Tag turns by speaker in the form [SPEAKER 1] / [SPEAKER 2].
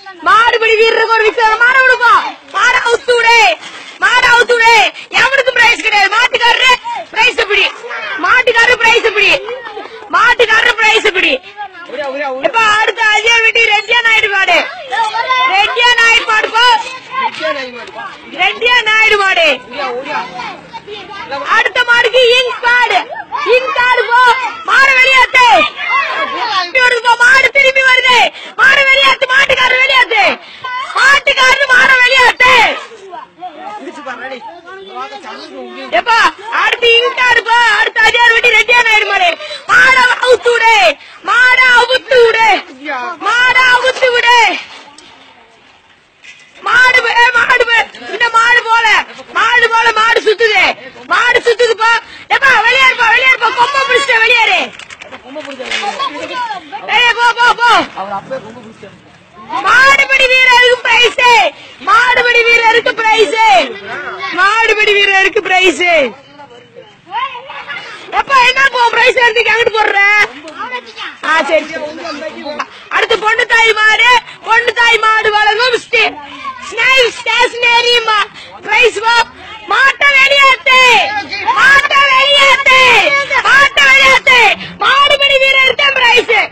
[SPEAKER 1] மாடுபிடி வீரருக்கு ஒரு விசாரமான விடுப்பா மாட அவுத்து விடு மாட அவுத்து விடு எவனுக்கு பிரைஸ் கிடையாது மாட்டுக்காரரு பிரைஸ் பிடி மாட்டுக்காரரு பிரைஸ் பிடி மாட்டுக்காரரு பிரைஸ் பிடி இப்ப அடுத்த அஜய் விட்டு ரெட்டியா நாயுடு மாடு ரெட்டியா நாயுடு மாடு போ ரெட்டியா நாயுடு மாடு அடுத்த மாடுக்கு இங்க் கார்டு இங்க் கார்டு போ மாடு வெளியாத்து வருது போ மாடு திரும்பி வருது மாடு வெளியாத்து மாட்டுக்காரர் வெளியாத்து மாட்டுக்காரர் மாடு வெளியாத்து எப்பா அடுத்து இங்க் கார்டு போ அடுத்த அஜயார் வெட்டி ரெட்டியா நாயுடு மாடு மாட அவுத்து விடு மாட அவுத்து விடு மாட அவுத்து விடு மாடு போ- ஏய், மாடு போ. இந்த மாடு போல மாடு போல மாடு சுத்துது மாடு சுத்துது போ எப்பா வெளியேறுப்பா வெளியேறுப்பா கொம்ப பிடிச்சிட்ட வெளியேறு ஏய், போ போ போ மாடுபிடி வீரருக்கு பிரைஸ் மாடுபிடி வீரருக்கு பிரைஸ் மாடுபிடி வீரருக்கு பிரைஸ் எப்ப என்ன போ பிரைஸ் எடுத்து அங்கிட்டு போடுற ஆ சரி அடுத்து பொண்ணு தாய் மாடு பொண்ணு தாய் மாடு வழங்கும் ஸ்னைல் ஸ்டேஷனரி பிரைஸ் மாட்ட வெளியாத்து மாட்ட வெளியாத்து மாட்ட வெளியாத்து மாடுபடி வீரருக்கு பிரைஸ்